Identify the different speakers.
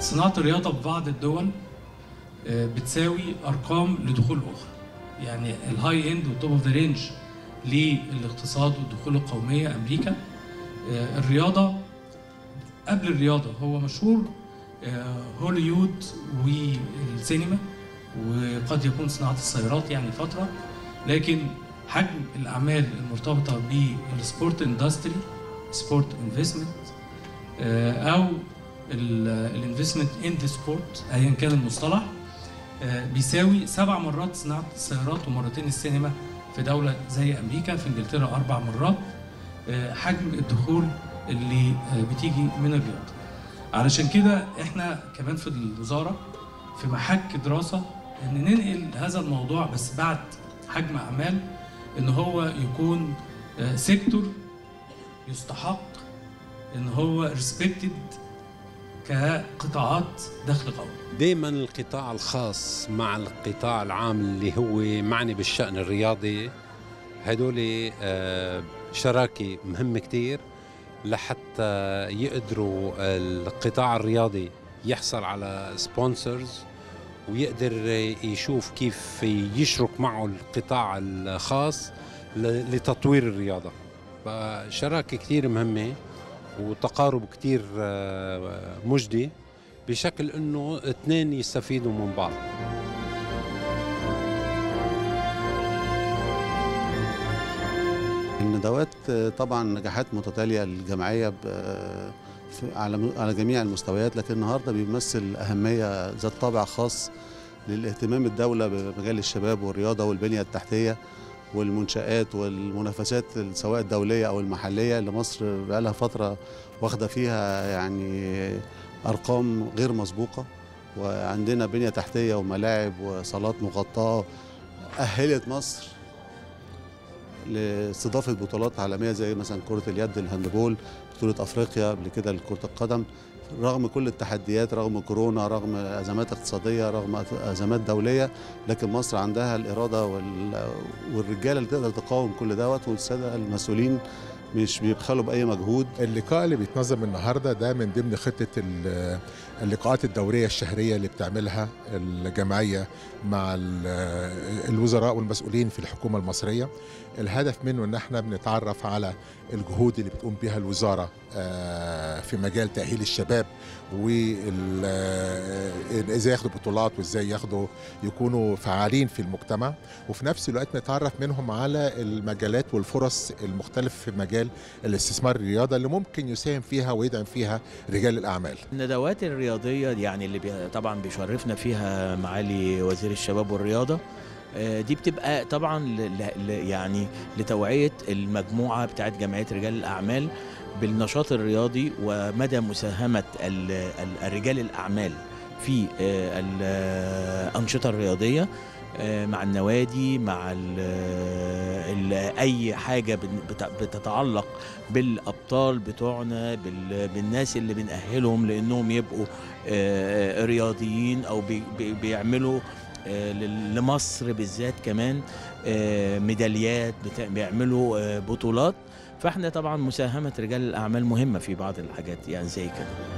Speaker 1: صناعه الرياضه في بعض الدول آه، بتساوي ارقام لدخول اخرى يعني الهاي اند والتوب اوف ذا رينج للاقتصاد والدخول القوميه امريكا آه، الرياضه قبل الرياضه هو مشهور آه، هوليوود والسينما وقد يكون صناعه السيارات يعني فتره لكن حجم الاعمال المرتبطه بالسبورت اندستري سبورت انفستمنت او الانفستمنت ان ذا سبورت ايا كان المصطلح آه، بيساوي سبع مرات صناعه السيارات ومرتين السينما في دوله زي امريكا في انجلترا اربع مرات آه، حجم الدخول اللي آه، بتيجي من الرياضه علشان كده احنا كمان في الوزاره في محك دراسه ان ننقل هذا الموضوع بس بعد حجم اعمال ان هو يكون آه، سيكتور يستحق ان هو ريسبكتد كقطاعات دخل قومي
Speaker 2: دائما القطاع الخاص مع القطاع العام اللي هو معني بالشأن الرياضي هدول آه، شراكة مهمة كتير لحتى يقدروا القطاع الرياضي يحصل على سبونسرز ويقدر يشوف كيف يشرك معه القطاع الخاص ل- لتطوير الرياضة فشراكة كتير مهمة وتقارب كتير آه، مجدي بشكل انه اثنين يستفيدوا من بعض
Speaker 3: الندوات آه، طبعا نجاحات متتاليه للجمعيه ب- آه، في- على على جميع المستويات لكن النهارده بيمثل اهميه ذات طابع خاص للاهتمام الدوله بمجال الشباب والرياضه والبنيه التحتيه والمنشآت والمنافسات سواء الدوليه او المحليه اللي مصر بقالها فتره واخده فيها يعني ارقام غير مسبوقه وعندنا بنيه تحتيه وملاعب وصالات مغطاه اهلت مصر لاستضافه بطولات عالميه زي مثلا كره اليد الهاندبول بطوله افريقيا قبل كده لكره القدم رغم كل التحديات رغم كورونا رغم ازمات اقتصاديه رغم ازمات دوليه لكن مصر عندها الاراده وال- والرجاله اللي تقدر تقاوم كل دوت والساده المسؤولين مش بيبخلوا باي مجهود
Speaker 4: اللقاء اللي بيتنظم النهارده ده من ضمن خطه ال- اللقاءات الدوريه الشهريه اللي بتعملها الجمعيه مع ال- الوزراء والمسؤولين في الحكومه المصريه الهدف منه ان احنا بنتعرف على الجهود اللي بتقوم بها الوزاره آه، في مجال تاهيل الشباب وازاي ياخدوا بطولات وازاي ياخدوا يكونوا فعالين في المجتمع وفي نفس الوقت نتعرف منهم على المجالات والفرص المختلفه في مجال الاستثمار الرياضه اللي ممكن يساهم فيها ويدعم فيها رجال الاعمال
Speaker 5: الندوات الرياضية يعني اللي بي طبعا بيشرفنا فيها معالي وزير الشباب والرياضة آه، دي بتبقى طبعا ل- ل- ل- يعني لتوعية المجموعة بتاعت جمعية رجال الأعمال بالنشاط الرياضي ومدى مساهمة ال- ال- الرجال الأعمال في آه، الأنشطة الرياضية آه، مع النوادي مع ال ال أي حاجة بن- بت- بتتعلق بالابطال بتوعنا بال- بالناس اللي بنأهلهم لانهم يبقوا آه، رياضيين او بي- بي- بيعملوا آه، لل- لمصر بالذات كمان آه، ميداليات بتا- بيعملوا آه، بطولات فاحنا طبعا مساهمه رجال الاعمال مهمه في بعض الحاجات يعني زي كده